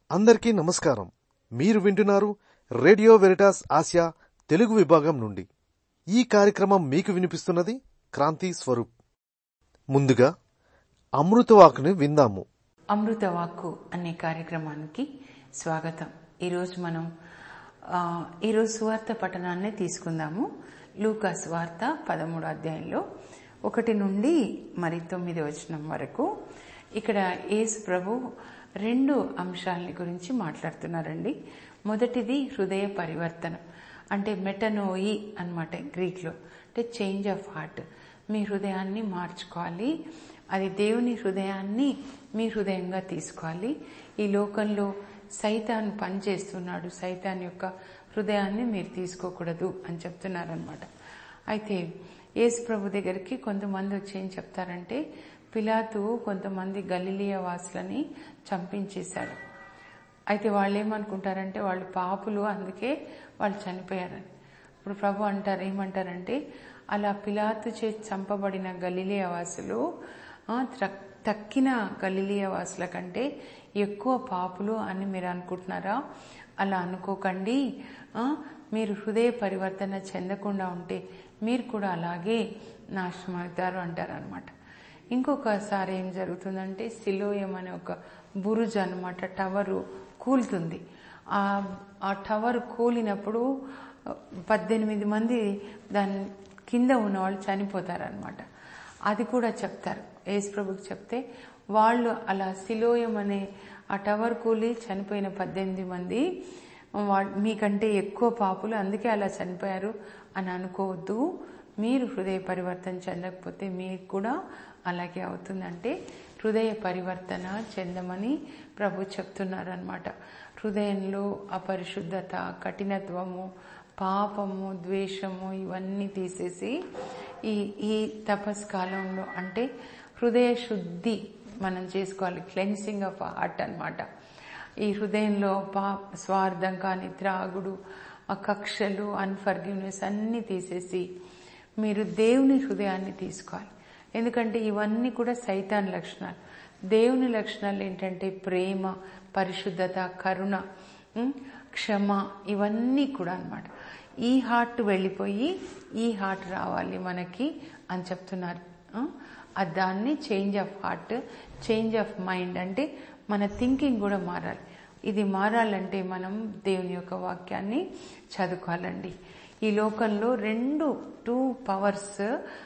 అందరికీ నమస్కారం మీరు వింటున్నారు రేడియో వెరిటాస్ ఆసియా తెలుగు విభాగం నుండి ఈ కార్యక్రమం మీకు వినిపిస్తున్నది క్రాంతి స్వరూప్ ముందుగా అమృతవాకుని విందాము అమృతవాక్కు అనే కార్యక్రమానికి స్వాగతం ఈరోజు మనం ఆ, ఈరోజు సువార్త పఠనాన్ని తీసుకుందాము లూకా సువార్త పదమూడు అధ్యాయంలో ఒకటి నుండి మరి తొమ్మిది వచనం వరకు ఇక్కడ యేసు ప్రభు రెండు అంశాలని గురించి మాట్లాడుతున్నారండి మొదటిది హృదయ పరివర్తనం అంటే మెటనోయి అన్నమాట గ్రీక్లో అంటే చేంజ్ ఆఫ్ హార్ట్ మీ హృదయాన్ని మార్చుకోవాలి అది దేవుని హృదయాన్ని మీ హృదయంగా తీసుకోవాలి ఈ లోకంలో సైతాన్ పనిచేస్తున్నాడు సైతాన్ యొక్క హృదయాన్ని మీరు తీసుకోకూడదు అని చెప్తున్నారనమాట అయితే యేసు ప్రభు దగ్గరికి కొంతమంది వచ్చి ఏం చెప్తారంటే పిలాతు కొంతమంది గలిలియ వాసులని చంపించేశాడు అయితే వాళ్ళు ఏమనుకుంటారంటే వాళ్ళు పాపులు అందుకే వాళ్ళు చనిపోయారని ఇప్పుడు ప్రభు అంటారు ఏమంటారంటే అలా పిలాతు చే చంపబడిన గలిలియ వాసులు ఆ, త్ర- తక్కిన గలిలియ వాసుల కంటే ఎక్కువ పాపులు అని మీరు అనుకుంటున్నారా అలా అనుకోకండి ఆ, మీరు హృదయ పరివర్తన చెందకుండా ఉంటే మీరు కూడా అలాగే నాశనం అవుతారు అంటారనమాట ఇంకొకసారి ఏం జరుగుతుందంటే సిలోయం అనే ఒక బురుజు అనమాట టవరు కూలుతుంది ఆ ఆ టవర్ కూలినప్పుడు పద్దెనిమిది మంది దాని కింద ఉన్న వాళ్ళు చనిపోతారనమాట అది కూడా చెప్తారు యేసు ప్రభుకి చెప్తే వాళ్ళు అలా సిలోయం అనే ఆ టవర్ కూలి చనిపోయిన పద్దెనిమిది మంది వా- మీకంటే ఎక్కువ పాపులు అందుకే అలా చనిపోయారు అని అనుకోవద్దు మీరు హృదయ పరివర్తన చెందకపోతే మీకు కూడా అలాగే అవుతుందంటే హృదయ పరివర్తన చెందమని ప్రభు చెప్తున్నారనమాట హృదయంలో అపరిశుద్ధత కఠినత్వము పాపము ద్వేషము ఇవన్నీ తీసేసి ఈ ఈ తపస్కాలంలో అంటే హృదయ శుద్ధి మనం చేసుకోవాలి క్లెన్సింగ్ ఆఫ్ హార్ట్ అన్నమాట ఈ హృదయంలో పా స్వార్థం కానీ త్రాగుడు ఆ కక్షలు అన్ఫర్గివ్నెస్ అన్నీ తీసేసి మీరు దేవుని హృదయాన్ని తీసుకోవాలి ఎందుకంటే ఇవన్నీ కూడా సైతాన్ లక్షణాలు దేవుని లక్షణాలు ఏంటంటే ప్రేమ పరిశుద్ధత కరుణ ఉం, క్షమ ఇవన్నీ కూడా అన్నమాట ఈ హార్ట్ వెళ్ళిపోయి ఈ హార్ట్ రావాలి మనకి అని చెప్తున్నారు ఆ? ఆ దాన్ని change of heart change of mind అంటే మన థింకింగ్ కూడా మారాలి ఇది మారాలంటే మనం దేవుని యొక్క వాక్యాన్ని చదువుకోవాలండి ఈ లోకంలో రెండు టూ పవర్స్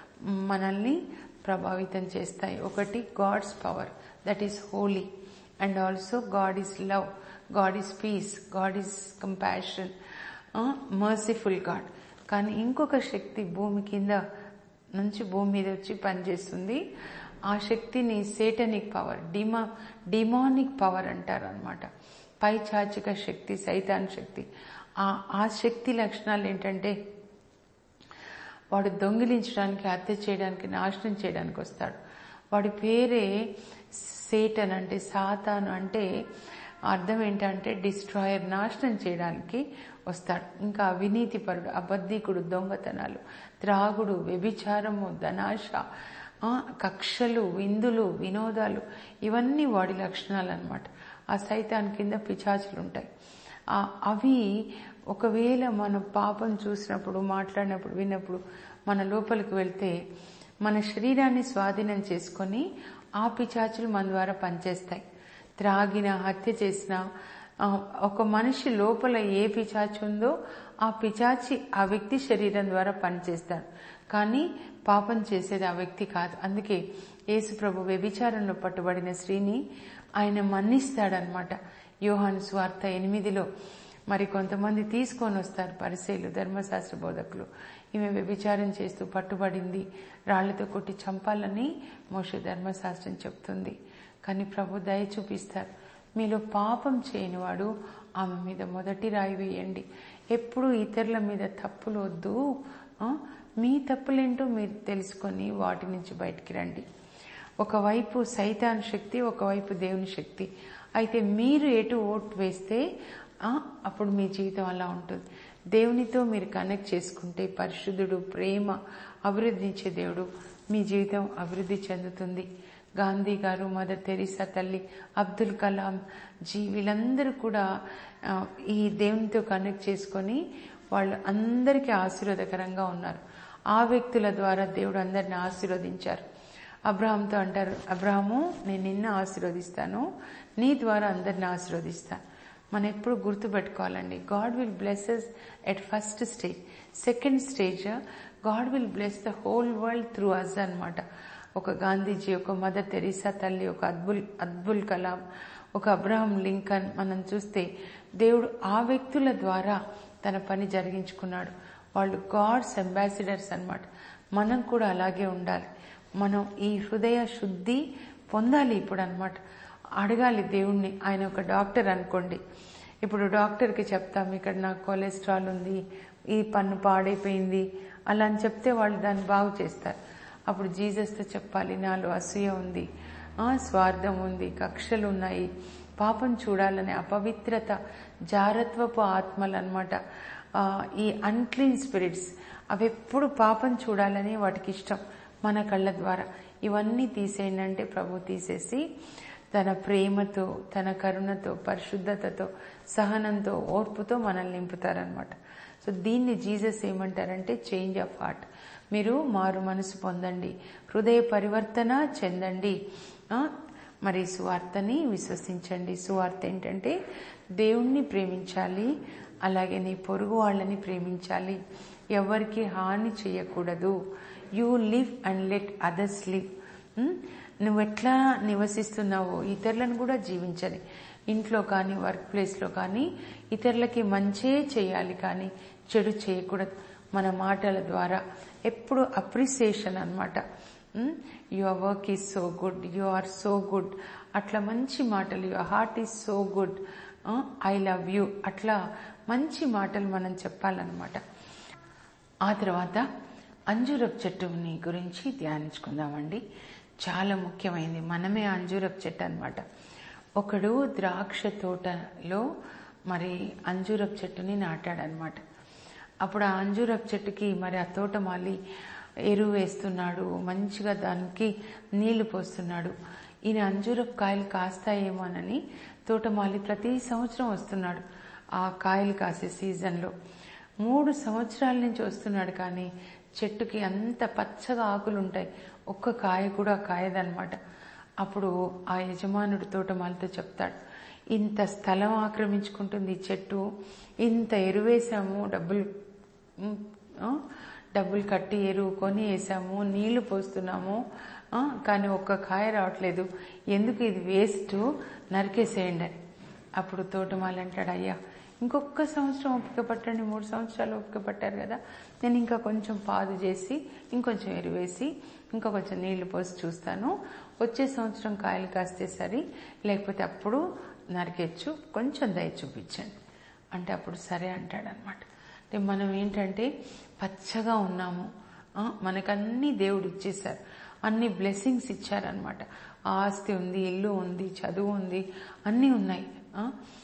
మనల్ని ప్రభావితం చేస్తాయి ఒకటి God's power that is holy and also God is love God is peace God is compassion merciful God కానీ ఇంకొక శక్తి భూమి కింద నుంచి భూమి మీద వచ్చి పనిచేస్తుంది ఆ శక్తిని సేటనిక్ పవర్ డిమా డిమానిక్ పవర్ అంటారు అనమాట పైచాచిక శక్తి సైతాన్ శక్తి ఆ ఆ శక్తి లక్షణాలు ఏంటంటే వాడు దొంగిలించడానికి హత్య చేయడానికి నాశనం చేయడానికి వస్తాడు వాడి పేరే సేటన్ అంటే సాతాను అంటే అర్థం ఏంటంటే డిస్ట్రాయర్ నాశనం చేయడానికి వస్తాడు ఇంకా అవినీతి పరుడు అబద్ధికుడు దొంగతనాలు త్రాగుడు వ్యభిచారము ధనాశ ఆ, కక్షలు విందులు వినోదాలు ఇవన్నీ వాడి లక్షణాలు అనమాట ఆ సైతాన్ కింద పిచాచులు ఉంటాయి ఆ, అవి ఒకవేళ మన పాపం చూసినప్పుడు మాట్లాడినప్పుడు విన్నప్పుడు మన లోపలికి వెళ్తే మన శరీరాన్ని స్వాధీనం చేసుకొని ఆ పిచాచులు మన ద్వారా పనిచేస్తాయి త్రాగిన హత్య చేసిన ఆ, ఒక మనిషి లోపల ఏ పిచాచి ఉందో ఆ పిచాచి ఆ వ్యక్తి శరీరం ద్వారా పనిచేస్తాడు కానీ పాపం చేసేది ఆ వ్యక్తి కాదు అందుకే యేసు ప్రభు వ్యభిచారంలో పట్టుబడిన స్త్రీని ఆయన మన్నిస్తాడనమాట యోహాను స్వార్థ ఎనిమిదిలో మరి కొంతమంది తీసుకొని వస్తారు పరిశీలు ధర్మశాస్త్ర బోధకులు ఈమె వ్యభిచారం చేస్తూ పట్టుబడింది రాళ్లతో కొట్టి చంపాలని మోషే ధర్మశాస్త్రం చెప్తుంది కానీ ప్రభు దయ చూపిస్తారు మీలో పాపం చేయనివాడు ఆమె మీద మొదటి రాయి వేయండి ఎప్పుడు ఇతరుల మీద తప్పులు వద్దు ఆ? మీ తప్పులేంటో మీరు తెలుసుకొని వాటి నుంచి బయటికి రండి ఒకవైపు సైతాన్ శక్తి ఒకవైపు దేవుని శక్తి అయితే మీరు ఎటు ఓటు వేస్తే ఆ, అప్పుడు మీ జీవితం అలా ఉంటుంది దేవునితో మీరు కనెక్ట్ చేసుకుంటే పరిశుద్ధుడు ప్రేమ అభివృద్ధించే దేవుడు మీ జీవితం అభివృద్ధి చెందుతుంది గాంధీ గారు మదర్ తెరీసా తల్లి అబ్దుల్ కలాం జీ వీళ్ళందరూ కూడా ఆ, ఈ దేవునితో కనెక్ట్ చేసుకొని వాళ్ళు అందరికీ ఆశీర్వాదకరంగా ఉన్నారు ఆ వ్యక్తుల ద్వారా దేవుడు అందరిని ఆశీర్వదించారు అబ్రహాంతో అంటారు అబ్రహాము నేను నిన్ను ఆశీర్వదిస్తాను నీ ద్వారా అందరిని ఆశీర్వదిస్తాను మనం ఎప్పుడు గుర్తుపెట్టుకోవాలండి God will blesses at first stage second stage God will bless the whole world through us అన్నమాట ఒక గాంధీజీ ఒక మదర్ తెరీసా తల్లి ఒక అద్బుల్ అద్బుల్ కలాం ఒక అబ్రహం లింకన్ మనం చూస్తే దేవుడు ఆ వ్యక్తుల ద్వారా తన పని జరిగించుకున్నాడు వాళ్ళు గాడ్స్ అంబాసిడర్స్ అన్నమాట మనం కూడా అలాగే ఉండాలి మనం ఈ హృదయ శుద్ధి పొందాలి ఇప్పుడు అన్నమాట అడగాలి దేవుణ్ణి ఆయన ఒక డాక్టర్ అనుకోండి ఇప్పుడు డాక్టర్కి చెప్తాం ఇక్కడ నాకు కొలెస్ట్రాల్ ఉంది ఈ పన్ను పాడైపోయింది అలా అని చెప్తే వాళ్ళు దాన్ని బాగు చేస్తారు అప్పుడు జీసస్తో చెప్పాలి నాలో అసూయ ఉంది ఆ, స్వార్థం ఉంది కక్షలు ఉన్నాయి పాపం చూడాలనే అపవిత్రత జారత్వపు ఆత్మలు అనమాట ఈ అన్క్లీన్ స్పిరిట్స్ అవి ఎప్పుడు పాపం చూడాలని వాటికి ఇష్టం మన కళ్ళ ద్వారా ఇవన్నీ తీసేయండి అంటే ప్రభు తీసేసి తన ప్రేమతో తన కరుణతో పరిశుద్ధతతో సహనంతో ఓర్పుతో మనల్ని నింపుతారనమాట సో దీన్ని జీసస్ ఏమంటారంటే చేంజ్ ఆఫ్ హార్ట్ మీరు మారు మనసు పొందండి హృదయ పరివర్తన చెందండి ఆ, మరి సువార్తని విశ్వసించండి సువార్త ఏంటంటే దేవుణ్ణి ప్రేమించాలి అలాగే నీ పొరుగు వాళ్ళని ప్రేమించాలి ఎవరికి హాని చేయకూడదు you live and let others live నువ్వు ఎట్లా నివసిస్తున్నావో ఇతరులను కూడా జీవించని ఇంట్లో కానీ వర్క్ ప్లేస్లో కానీ ఇతరులకి మంచే చేయాలి కానీ చెడు చేయకూడదు మన మాటల ద్వారా ఎప్పుడు అప్రిసియేషన్ అనమాట your work is so good you are so good అట్లా మంచి మాటలు your heart is so good I love you అట్లా మంచి మాటలు మనం చెప్పాలన్నమాట ఆ తర్వాత అంజూరపు చెట్టుని గురించి ధ్యానించుకుందామండి చాలా ముఖ్యమైనది మనమే అంజూరపు చెట్టు అనమాట ఒకడు ద్రాక్ష తోటలో మరి అంజూరపు చెట్టుని నాటాడనమాట అప్పుడు ఆ అంజూరపు చెట్టుకి మరి ఆ తోటమాలి ఎరువు వేస్తున్నాడు మంచిగా దానికి నీళ్లు పోస్తున్నాడు ఈయన అంజూరపు కాయలు కాస్తాయేమోనని తోటమాలి ప్రతి సంవత్సరం వస్తున్నాడు ఆ కాయలు కాసే సీజన్లో మూడు సంవత్సరాల నుంచి వస్తున్నాడు కానీ చెట్టుకి అంత పచ్చగా ఆకులు ఉంటాయి ఒక్క కాయ కూడా కాయదనమాట అప్పుడు ఆ యజమానుడు తోటమాలతో చెప్తాడు ఇంత స్థలం ఆక్రమించుకుంటుంది ఈ చెట్టు ఇంత ఎరువేసాము డబ్బులు ఉమ్, ఆ, డబ్బులు కట్టి ఎరువు కొని వేసాము నీళ్లు పోస్తున్నాము ఆ, కానీ ఒక్క కాయ రావట్లేదు ఎందుకు ఇది వేస్ట్ నరికేసేయండి అని అప్పుడు తోటమాలి అంటాడు అయ్యా ఇంకొక సంవత్సరం ఓపిక పట్టండి మూడు సంవత్సరాలు ఓపిక పట్టారు కదా నేను ఇంకా కొంచెం పాదు చేసి ఇంకొంచెం ఎరువేసి ఇంకా కొంచెం నీళ్లు పోసి చూస్తాను వచ్చే సంవత్సరం కాయలు కాస్తే సరి లేకపోతే అప్పుడు నరికెచ్చు కొంచెం దయ చూపించండి అంటే అప్పుడు సరే అంటాడనమాట అంటే మనం ఏంటంటే పచ్చగా ఉన్నాము ఆ, మనకన్నీ దేవుడు ఇచ్చేశారు అన్ని బ్లెస్సింగ్స్ ఇచ్చారనమాట ఆస్తి ఉంది ఇల్లు ఉంది చదువు ఉంది అన్నీ ఉన్నాయి ఆ,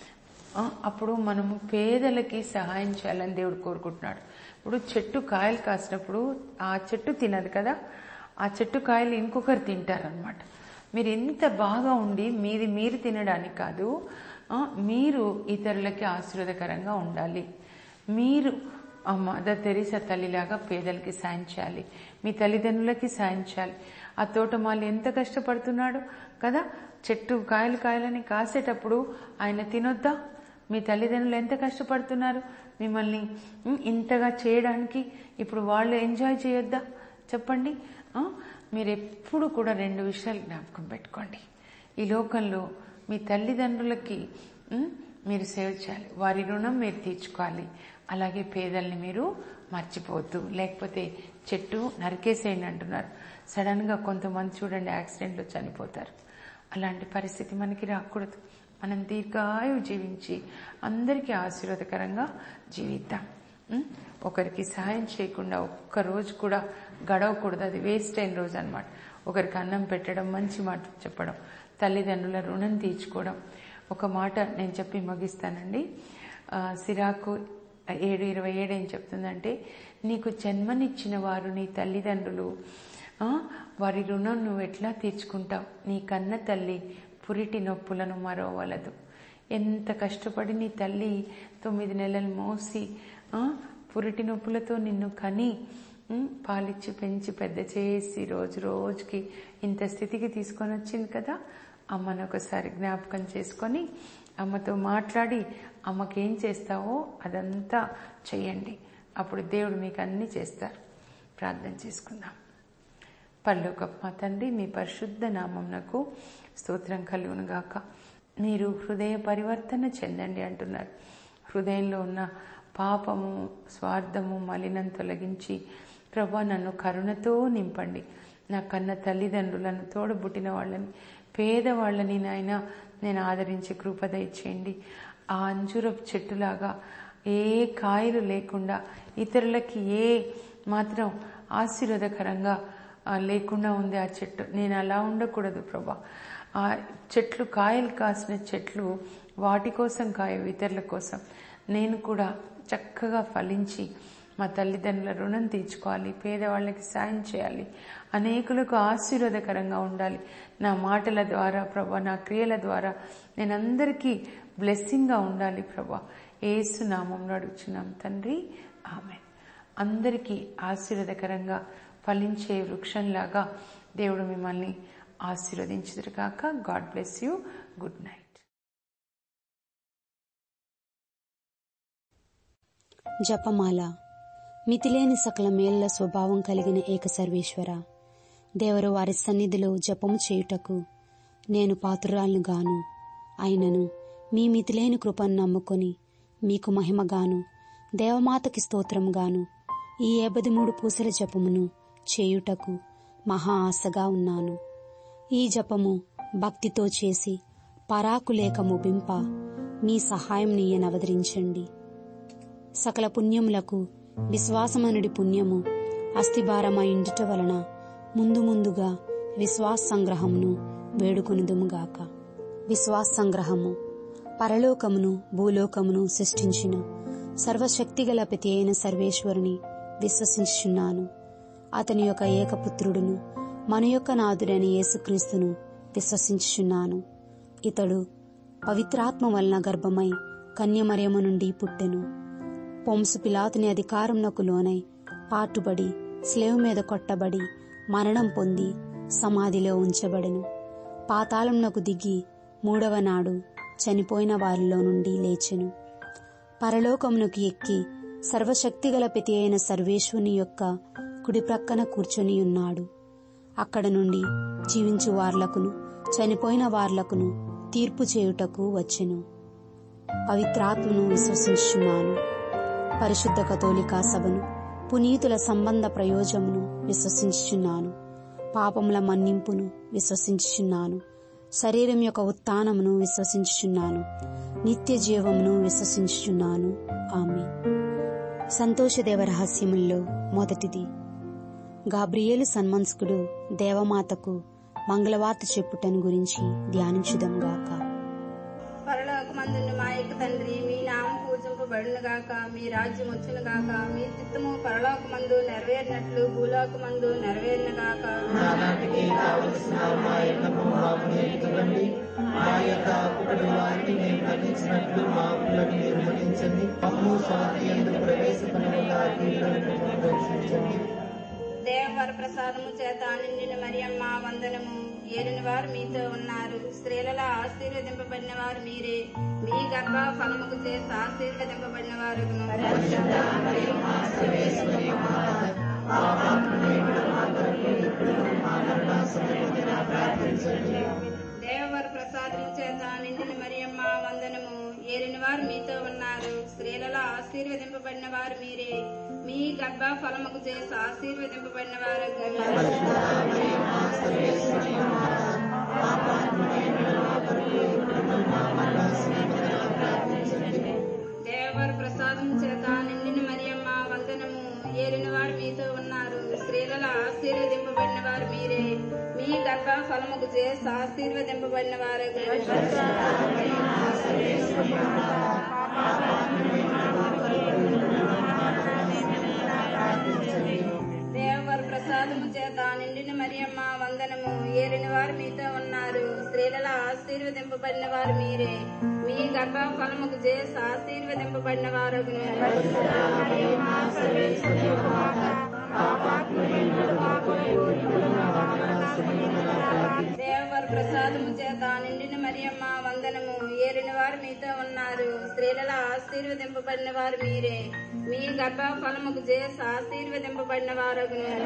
ఆ, అప్పుడు మనము పేదలకి సహాయం చేయాలని దేవుడు కోరుకుంటున్నాడు ఇప్పుడు చెట్టు కాయలు కాసినప్పుడు ఆ చెట్టు తినదు కదా ఆ చెట్టు కాయలు ఇంకొకరు తింటారనమాట మీరు ఎంత బాగా ఉండి మీది మీరు తినడానికి కాదు ఆ, మీరు ఇతరులకి ఆశీర్వాదకరంగా ఉండాలి మీరు ఆ మదర్ తెరీసా తల్లిలాగా పేదలకి సాయం చేయాలి మీ తల్లిదండ్రులకి సాయం చేయాలి ఆ తోటమాలి ఎంత కష్టపడుతున్నాడు కదా చెట్టు కాయలు కాయలని కాసేటప్పుడు ఆయన తినొద్దా మీ తల్లిదండ్రులు ఎంత కష్టపడుతున్నారు మిమ్మల్ని ఉమ్, ఇంతగా చేయడానికి ఇప్పుడు వాళ్ళు ఎంజాయ్ చేయొద్దా చెప్పండి ఆ? మీరు ఎప్పుడు కూడా రెండు విషయాలు జ్ఞాపకం పెట్టుకోండి ఈ లోకంలో మీ తల్లిదండ్రులకి ఉమ్, మీరు సేవ చేయాలి వారి రుణం మీరు తీర్చుకోవాలి అలాగే పేదల్ని మీరు మర్చిపోవద్దు లేకపోతే చెట్టు నరికేసేయండి అంటున్నారు సడన్గా కొంతమంది చూడండి యాక్సిడెంట్లో చనిపోతారు అలాంటి పరిస్థితి మనకి రాకూడదు మనం దీర్ఘాయువు జీవించి అందరికీ ఆశీర్వాదకరంగా జీవిద్దాం ఉం? ఒకరికి సహాయం చేయకుండా ఒక్క రోజు కూడా గడవకూడదు అది వేస్ట్ అయిన రోజు అనమాట ఒకరికి అన్నం పెట్టడం మంచి మాట చెప్పడం తల్లిదండ్రుల రుణం తీర్చుకోవడం ఒక మాట నేను చెప్పి ముగిస్తానండి ఆ, సిరాకు ఏడు ఇరవై ఏడు ఏం చెప్తుందంటే నీకు జన్మనిచ్చిన వారు నీ తల్లిదండ్రులు ఆ, వారి రుణం నువ్వు ఎట్లా తీర్చుకుంటావు నీ కన్న తల్లి పురిటి నొప్పులను మరోవలదు ఎంత కష్టపడి నీ తల్లి తొమ్మిది నెలలు మోసి ఆ, పురిటి నొప్పులతో నిన్ను కని ఉమ్, పాలిచ్చి పెంచి పెద్ద చేసి రోజు రోజుకి ఇంత స్థితికి తీసుకొని వచ్చింది కదా అమ్మను ఒకసారి జ్ఞాపకం చేసుకొని అమ్మతో మాట్లాడి అమ్మకేం చేస్తావో అదంతా చెయ్యండి అప్పుడు దేవుడు మీకు అన్నీ చేస్తారు ప్రార్థన చేసుకుందాం పరలోకపు మా తండ్రి మీ పరిశుద్ధ నామంనకు స్తోత్రం కలుగును గాక మీరు హృదయ పరివర్తన చెందండి అంటున్నారు హృదయంలో ఉన్న పాపము స్వార్థము మలినం తొలగించి ప్రభా నన్ను కరుణతో నింపండి నా కన్న తల్లిదండ్రులను తోడబుట్టిన వాళ్ళని పేదవాళ్ళని నాయన నేను ఆదరించి కృపద ఇచ్చేయండి ఆ అంజురపు చెట్టులాగా ఏ కాయలు లేకుండా ఇతరులకి ఏ మాత్రం ఆశీర్వాదకరంగా ఆ, లేకుండా ఉంది ఆ చెట్టు నేను అలా ఉండకూడదు ప్రభా ఆ చెట్లు కాయలు కాసిన చెట్లు వాటి కోసం కాయవు ఇతరుల కోసం నేను కూడా చక్కగా ఫలించి మా తల్లిదండ్రుల రుణం తీర్చుకోవాలి పేదవాళ్ళకి సాయం చేయాలి అనేకులకు ఆశీర్వాదకరంగా ఉండాలి నా మాటల ద్వారా ప్రభా నా క్రియల ద్వారా నేను అందరికీ బ్లెస్సింగ్గా ఉండాలి ప్రభా ఏసు నామంలో అడుగుచున్నాం తండ్రి ఆమె అందరికీ ఆశీర్వాదకరంగా ఫలించే వృక్షంలాగా దేవుడు మిమ్మల్ని ఆశీర్వదించుదురుగాక God bless you good night జపమాల మితిలేని సకల మేళ్ల స్వభావం కలిగిన ఏక సర్వేశ్వర దేవరు వారి సన్నిధిలో జపము చేయుటకు నేను పాత్రురాలను గాను అయినను మీ మితిలేని కృపను నమ్ముకొని మీకు మహిమగాను దేవమాతకి స్తోత్రముగాను ఈ ఏబది మూడు పూసల జపమును చేయుటకు మహా ఆశగా ఉన్నాను ఈ జపము భక్తితో చేసి పరాకులేక ముగింప మీ సహాయం నీయనవదరించండి సకల పుణ్యములకు విశ్వాసమనుడి పుణ్యము అస్థిభారమైండుట వలన ముందు ముందుగా విశ్వాస సంగ్రహమును వేడుకొనుదుముగాక విశ్వాస సంగ్రహము పరలోకమును భూలోకమును సృష్టించిన సర్వశక్తిగల ప్రతి అయిన సర్వేశ్వరుని విశ్వసించుచున్నాను అతని యొక్క ఏకపుత్రుడును మన యొక్క నాథుడైన యేసుక్రీస్తును విశ్వసించుచున్నాను ఇతడు పవిత్రాత్మ వలన గర్భమై కన్యమరియము నుండి పుట్టెను పొంసు పిలాతుని అధికారంనకు లోనై పాటుబడి స్లేవ్ మీద కొట్టబడి మరణం పొంది సమాధిలో ఉంచబడెను పాతాళంనకు దిగి మూడవ నాడు చనిపోయిన వారిలో నుండి లేచెను పరలోకమునకు ఎక్కి సర్వశక్తిగల ప్రతి అయిన సర్వేశ్వరుని యొక్క కుడి ప్రక్కన కూర్చొని ఉన్నాడు అక్కడ నుండి జీవించు వార్లకును చనిపోయిన వార్లకును తీర్పు చేయుటకు వచ్చెను పవిత్రాత్మను విశ్వసించున్నాను పరిశుద్ధ కథోలికా సభను పునీతుల సంబంధ ప్రయోజమును విశ్వసించుచున్నాను పాపముల మన్నింపును విశ్వసించుచున్నాను శరీరం యొక్క ఉత్థానమును విశ్వసించుచున్నాను నిత్య జీవమును విశ్వసించుచున్నాను ఆమె సంతోషదేవ రహస్యముల్లో మొదటిది గాబ్రియేలు సన్మన్స్కుడు దేవమాతకు మంగళవార్త చెప్పుటను గురించి ధ్యానించుదంగాక పరలోకమందున్న మా యొక్క తండ్రి మీ నామం పూజింపబడును గాక మీ రాజ్యం వచ్చును గాక మీ చిత్తము పరలోకమందు నెరవేరినట్లు భూలోకమందు నెరవేరిన గాక దేవవర ప్రసాదము చేత నిండిన మరియమ్మ వందనము ఏలిన వారు మీతో ఉన్నారు స్త్రీలలో ఆశీర్వదింపబడిన వారు మీరే మీ గర్భ ఫలముకు చేసి ఆశీర్వదింపబడిన వారు దేవవర ప్రసాదము చేత నిండిన మరియమ్మ వందనము ఏలిన వారు మీతో ఉన్నారు స్త్రీలలో ఆశీర్వదింపబడిన వారు మీరే మీ గర్భ ఫలముకు చేసి ఆశీర్వదింపబడిన వారు దేవర ప్రసాదం చేత నిండిన మరియమ్మ వందనము ఏలిన వారు మీతో ఉన్నారు స్త్రీలలో ఆశీర్వదింపబడిన వారు మీరే మీ గర్భ ఫలముకు చేసి ఆశీర్వదింపబడిన వారు దేవర ప్రసాదము చేత నిండిన మరియమ్మ వందనము ఏలిన వారు మీతో ఉన్నారు స్త్రీలలో ఆశీర్వదింపబడిన వారు మీరే మీ గర్భ ఫలముకు చేసి ఆశీర్వదింపబడిన వారు దేవవర ప్రసాదము చేత నిండిన మరియమ్మ వందనము ఏలిన వారు మీతో ఉన్నారు స్త్రీలలో ఆశీర్వదింపబడిన వారు మీరే మీ గర్భ ఫలముకు చేసి ఆశీర్వదింపబడిన వారు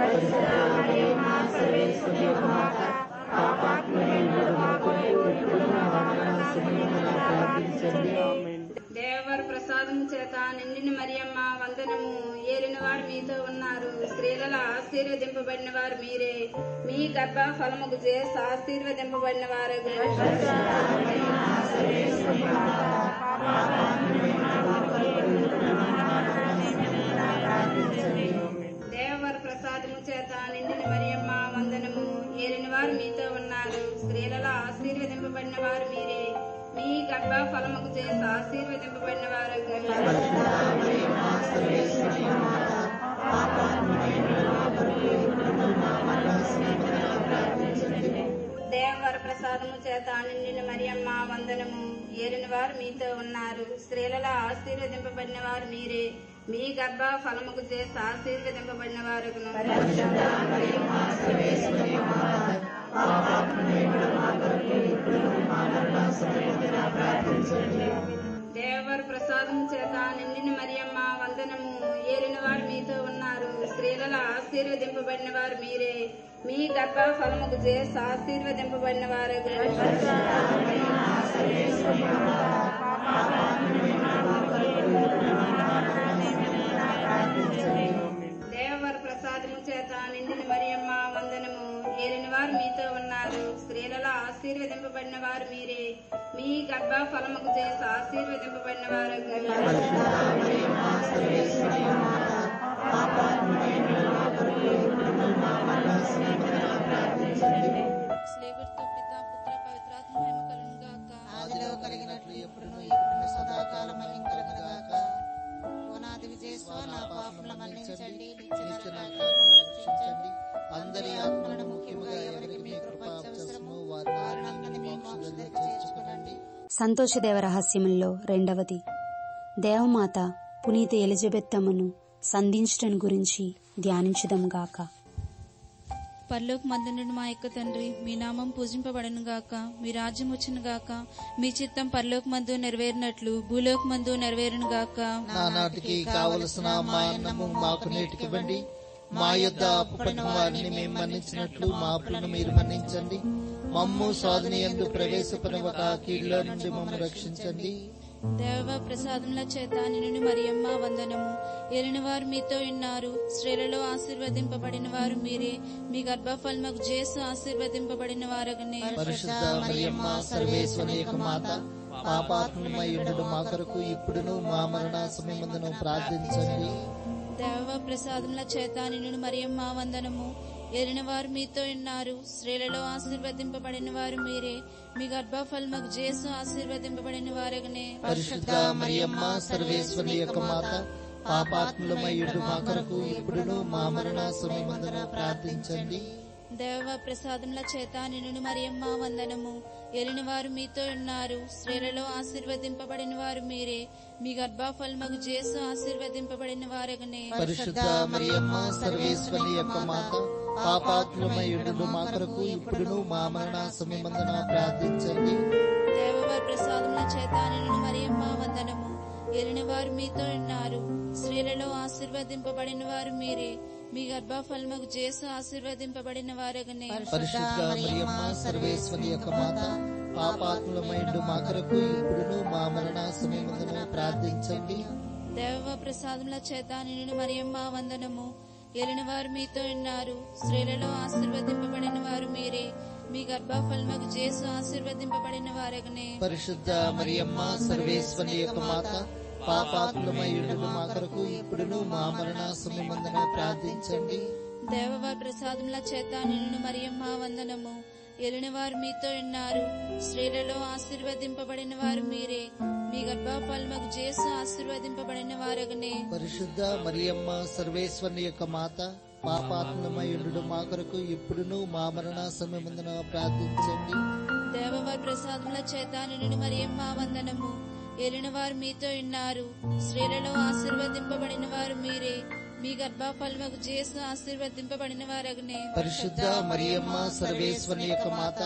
దేవవర ప్రసాదము చేత నిండిన మరియమ్మ వందనము ఏలిన వారు మీతో ఉన్నారు స్త్రీలలో ఆశీర్వదింపబడిన వారు మీరే మీ గర్భ ఫలముకు చేసి ఆశీర్వదింపబడిన వారు దేవవర ప్రసాదము చేత నిండిన మరియమ్మ వందనము ఏలిన వారు మీతో ఉన్నారు స్త్రీలలో ఆశీర్వదింపబడిన వారు మీరే మీ గర్భ ఫలముకు చేసి ఆశీర్వదింపబడిన వారు దేవవర ప్రసాదము చేత నిండిన మరియమ్మ వందనము ఏలిన వారు మీతో ఉన్నారు స్త్రీలలో ఆశీర్వదింపబడిన వారు మీరే మీ గర్భ ఫలముకు చేసి ఆశీర్వదింపబడిన వారు దేవవర ప్రసాదము చేత నిండిన మరియమ్మ వందనము ఏలిన వారు మీతో ఉన్నారు స్త్రీలలో ఆశీర్వదింపబడిన వారు మీరే మీ గర్భ ఫలముకు చేసి ఆశీర్వదింపబడిన వారు దేవవర ప్రసాదము చేత నిండిన మరియమ్మ వందనము ఏలిన వారు మీతో ఉన్నారు స్త్రీలలో ఆశీర్వదింపబడిన వారు మీరే మీ గర్భ ఫలముకు చేసి ఆశీర్వదింపబడిన వారు స్లేవర్తో పిత పుత్ర పవిత్రాత్మ మహిమ కలుగును గాక ఆదిలో కలిగినట్లు ఎప్పుడును ఇప్పుడు సదాకాలం కలుగును గాక ఓనాది విజయస్వ నా పాపముల మన్నించండి నిత్య నా పాపములను రక్షించండి అందరి ఆత్మలను ముఖ్యముగా ఎవరికి మీ కృప అవసరమో వారిని మీ మోక్షంలో చేర్చుకోనండి సంతోషదేవ రహస్యముల్లో రెండవది దేవమాత పునీత ఎలిజబెత్తమ్మను సంధించటం గురించి ధ్యానించుదాం గాక పరలోక మందునుడు మా యొక్క తండ్రి మీ నామం పూజింపబడను గాక మీ రాజ్యం వచ్చును గాక మీ చిత్తం పరలోక మందు నెరవేరినట్లు భూలోక మందు నెరవేరును గాక నానాటికి కావలసిన మా అన్నము మాకు నేటికివ్వండి మా యొద్ద అప్పుపడిన వారిని మేము మన్నించినట్లు మా అప్పులను మీరు మన్నించండి మమ్ము సాధన ఎందు ప్రవేశపడవక కీళ్ళ నుండి మమ్మల్ని రక్షించండి దేవ ప్రసాదముల చేత నిన్ను మరియమ్మ వందనము ఏలిన వారు మీతో ఉన్నారు స్త్రీలలో ఆశీర్వదింపబడిన వారు మీరే మీ గర్భఫలముకు జేసు ఆశీర్వదింపబడిన వారగనే పరిశుద్ధ మరియమ్మ సర్వేశ్వరి యొక్క మాత పాపాత్మయుడు మా కొరకు ఇప్పుడును మా మరణ సమయమందును ప్రార్థించండి దేవ ప్రసాదముల చేత నిన్ను మరియమ్మ వందనము ఏలిన వారు మీతో ఉన్నారు స్త్రీలలో ఆశీర్వదింపబడిన వారు మీరే మీ గర్భఫలముకు జేసు ఆశీర్వదింపబడిన వారగనే పరిశుద్ధ మరియమ్మ సర్వేశ్వరి యొక్క మాత పాపాత్ములమయుడు మా కొరకు ఇప్పుడును మా మరణ సమయమందున ప్రార్థించండి దేవ ప్రసాదముల చేత నిన్ను మరియమ్మ వందనము ఏలిన వారు మీతో ఉన్నారు స్త్రీలలో ఆశీర్వదింపబడిన వారు మీరే మీ గర్భఫలముకు జేసు ఆశీర్వదింపబడిన వారగనే పరిశుద్ధ మరియమ్మ సర్వేశ్వరి యొక్క మాత పాపాత్ములమయుడు మా కొరకు ఇప్పుడును మా మరణ సమయమందున ప్రార్థించండి దేవవారి ప్రసాదముల చేత నిన్ను మరియమ్మ వందనము ఏలిన వారు మీతో ఉన్నారు స్త్రీలలో ఆశీర్వదింపబడిన వారు మీరే మీ గర్భఫలముకు జేసు ఆశీర్వదింపబడిన వారగనే పరిశుద్ధ మరియమ్మ సర్వేశ్వరి యొక్క మాత పాపాత్ములమయుడు మా కొరకు ఇప్పుడును మా మరణ సమయమందున ప్రార్థించండి దేవ ప్రసాదముల చేత నిన్ను మరియమ్మ వందనము ఏలిన వారు మీతో ఉన్నారు స్త్రీలలో ఆశీర్వదింపబడిన వారు మీరే మీ గర్భఫలముకు జేసు ఆశీర్వదింపబడిన వారగనే పరిశుద్ధ మరియమ్మ సర్వేశ్వరి యొక్క మాత పాపాత్ములమయుడు మా కొరకు ఇప్పుడును మా మరణ సమయమందున ప్రార్థించండి దేవవారి ప్రసాదముల చేత నిన్ను మరియమ్మ వందనము ఏలిన వారు మీతో ఉన్నారు స్త్రీలలో ఆశీర్వదింపబడిన వారు మీరే మీ గర్భఫలముకు జేసు ఆశీర్వదింపబడిన వారగనే పరిశుద్ధ మరియమ్మ సర్వేశ్వరి యొక్క మాత పాపాత్మయుడు మా కొరకు ఇప్పుడును మా మరణ సమయమందున ప్రార్థించండి దేవవారి ప్రసాదముల చేత నిన్ను మరియమ్మ వందనము ఏలిన వారు మీతో ఉన్నారు స్త్రీలలో ఆశీర్వదింపబడిన వారు మీరే మీ గర్భఫలముకు చేసు ఆశీర్వదింపబడిన వారగనే పరిశుద్ధ మరియమ్మ సర్వేశ్వరి యొక్క మాత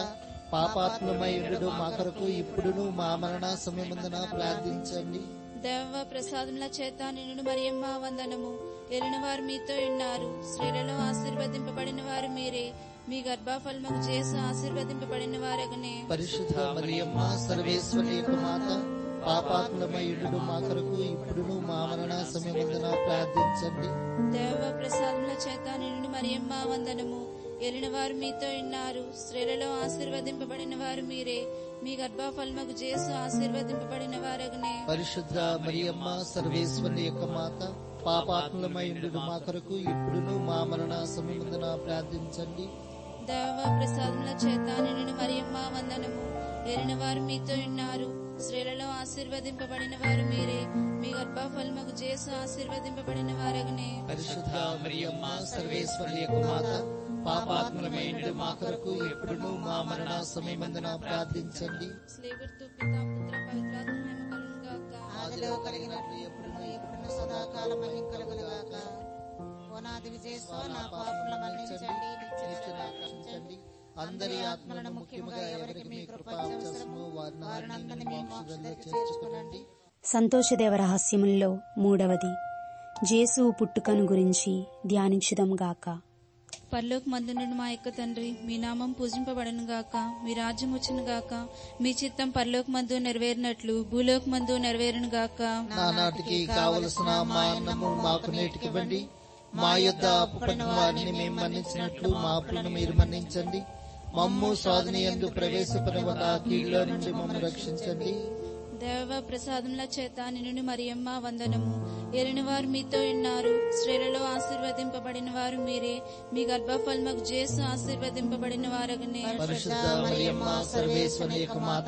పాపాత్మయుడు మా కొరకు ఇప్పుడును మా మరణ సమయమందున ప్రార్థించండి దేవ ప్రసాదముల చేత నిన్ను మరియమ్మ వందనము ఏలిన వారు మీతో ఉన్నారు స్త్రీలలో ఆశీర్వదింపబడిన వారు మీరే మీ గర్భఫలముకు చేసు ఆశీర్వదింపబడిన వారగనే పరిశుద్ధ మరియమ్మ సర్వేశ్వరి యొక్క మాత పాపాత్మయుడు మా కొరకు ఇప్పుడును మా మరణ సమయమందున ప్రార్థించండి దేవ ప్రసాదముల చేత నిన్ను మరియమ్మ వందనము ఏలిన వారు మీతో ఉన్నారు స్త్రీలలో ఆశీర్వదింపబడిన వారు మీరే మీ గర్భఫలముకు చేసు ఆశీర్వదింపబడిన వారగనే పరిశుద్ధ మరియమ్మ సర్వేశ్వరి యొక్క మాత పాపాత్మయుడు మా కొరకు ఇప్పుడును మా మరణ సమయమందున ప్రార్థించండి దేవ ప్రసాదముల చేత నిన్ను మరియమ్మ వందనము ఏలిన వారు మీతో ఉన్నారు స్త్రీలలో ఆశీర్వదింపబడిన వారు మీరే మీ గర్భఫలముకు చేసు ఆశీర్వదింపబడిన వారగనే పరిశుద్ధ మరియమ్మ సర్వేశ్వరి యొక్క మాత పాపాత్మలమైన మా కొరకు ఎప్పుడును మా మరణ సమయమందున ప్రార్థించండి స్లేవర్తు పితా పుత్ర పవిత్రాత్మ మహిమ కలుగును గాక ఆదిలో కలిగినట్లు ఎప్పుడును ఎప్పుడును సదాకాలం మహిమ కలుగునుగాక ఓనాది విజయస్వ నా పాపముల మన్నించండి నిత్య రక్షించండి అందరి ఆత్మలను ముఖ్యముగా ఎవరికి మీ కృప అవసరమో వారిని మీ మోక్షంలో చేర్చుకునండి సంతోషదేవ రహస్యముల్లో మూడవది జేసు పుట్టుకను గురించి ధ్యానించుదాం గాక పరలోక మందునుడు మా యొక్క తండ్రి మీ నామం పూజింపబడను గాక మీ రాజ్యం వచ్చును గాక మీ చిత్తం పరలోక మందు నెరవేరినట్లు భూలోక మందు నెరవేరును గాక నానాటికి కావలసిన మా అన్నము మాకు నేటికివ్వండి మా యొద్ద అప్పుపడిన వారిని మేము మన్నించినట్లు మా అప్పులను మీరు మన్నించండి మమ్ము స్వాధీన ఎందు ప్రవేశపరవక కీళ్ళ నుండి మమ్మల్ని రక్షించండి దేవ ప్రసాదముల చేత నిన్ను మరియమ్మ వందనము ఏలిన వారు మీతో ఉన్నారు స్త్రీలలో ఆశీర్వదింపబడిన వారు మీరే మీ గర్భఫలముకు చేసు ఆశీర్వదింపబడిన వారగనే పరిశుద్ధ మరియమ్మ సర్వేశ్వరి యొక్క మాత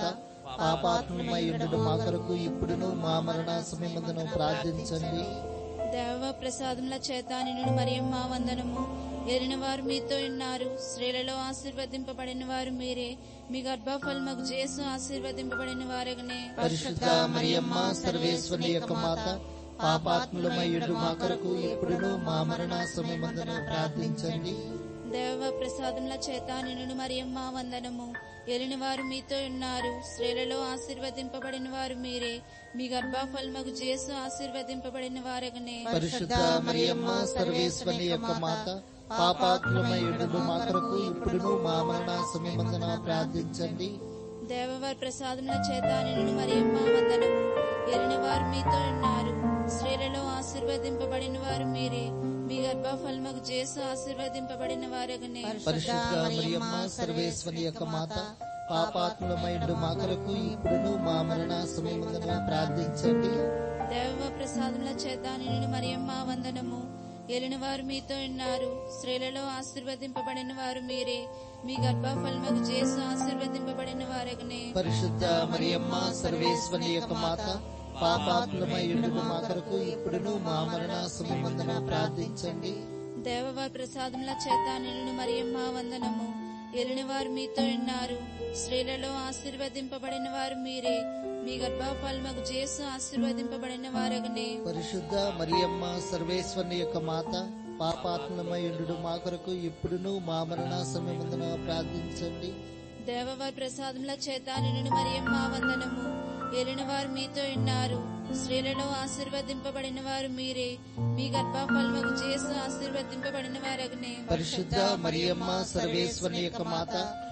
పాపాత్మయుడు మా కొరకు ఇప్పుడును మా మరణ సమయమందును ప్రార్థించండి దేవ ప్రసాదముల చేత నిన్ను మరియమ్మ వందనము ఏలిన వారు మీతో ఉన్నారు స్త్రీలలో ఆశీర్వదింపబడిన వారు మీరే మీ గర్భఫలముకు చేసు ఆశీర్వదింపబడిన వారగనే పరిశుద్ధ మరియమ్మ సర్వేశ్వరి యొక్క మాత పాపాత్ములమయుడు మా కొరకు ఇప్పుడును మా మరణ సమయమందును ప్రార్థించండి దేవ ప్రసాదముల చేత నిన్ను మరియమ్మ వందనము ఏలిన వారు మీతో ఉన్నారు స్త్రీలలో ఆశీర్వదింపబడిన వారు మీరే మీ గర్భఫలముకు చేసు ఆశీర్వదింపబడిన వారగనే పరిశుద్ధ మరియమ్మ సర్వేశ్వరి యొక్క మాత పాపాత్ములమయుడు మా కొరకు ఇప్పుడును మా మరణ సమయమందున ప్రార్థించండి దేవవారి ప్రసాదముల చేత నిన్ను మరియమ్మ వందనము ఏలిన వారు మీతో ఉన్నారు స్త్రీలలో ఆశీర్వదింపబడిన వారు మీరే మీ గర్భఫలముకు చేసు ఆశీర్వదింపబడిన వారగనే పరిశుద్ధ మరియమ్మ సర్వేశ్వరి యొక్క మాత పాపాత్ములమయుడు మా కొరకు ఇప్పుడును మా మరణ సమయమందున ప్రార్థించండి దేవ ప్రసాదముల చేత నిన్ను మరియమ్మ వందనము ఏలిన వారు మీతో ఉన్నారు స్త్రీలలో ఆశీర్వదింపబడిన వారు మీరే మీ గర్భఫలముకు చేసు ఆశీర్వదింపబడిన వారగనే పరిశుద్ధ మరియమ్మ సర్వేశ్వరి యొక్క మాత పాపాత్మయుడు మా కొరకు ఇప్పుడును మా మరణ సమయమందున ప్రార్థించండి దేవవారి ప్రసాదముల చేత నిన్ను మరియమ్మ వందనము ఏలిన వారు మీతో ఉన్నారు స్త్రీలలో ఆశీర్వదింపబడిన వారు మీరే మీ గర్భఫలముకు చేసు ఆశీర్వదింపబడిన వారగనే పరిశుద్ధ మరియమ్మ సర్వేశ్వరి యొక్క మాత పాపాత్మయుడు మా కొరకు ఇప్పుడును మా మరణ సమయమందున ప్రార్థించండి దేవవారి ప్రసాదముల చేత నిన్ను మరియమ్మ వందనము ఏలిన వారు మీతో ఉన్నారు స్త్రీలలో ఆశీర్వదింపబడిన వారు మీరే మీ గర్భఫలముకు చేసు ఆశీర్వదింపబడిన వారగనే పరిశుద్ధ మరియమ్మ సర్వేశ్వరి యొక్క మాత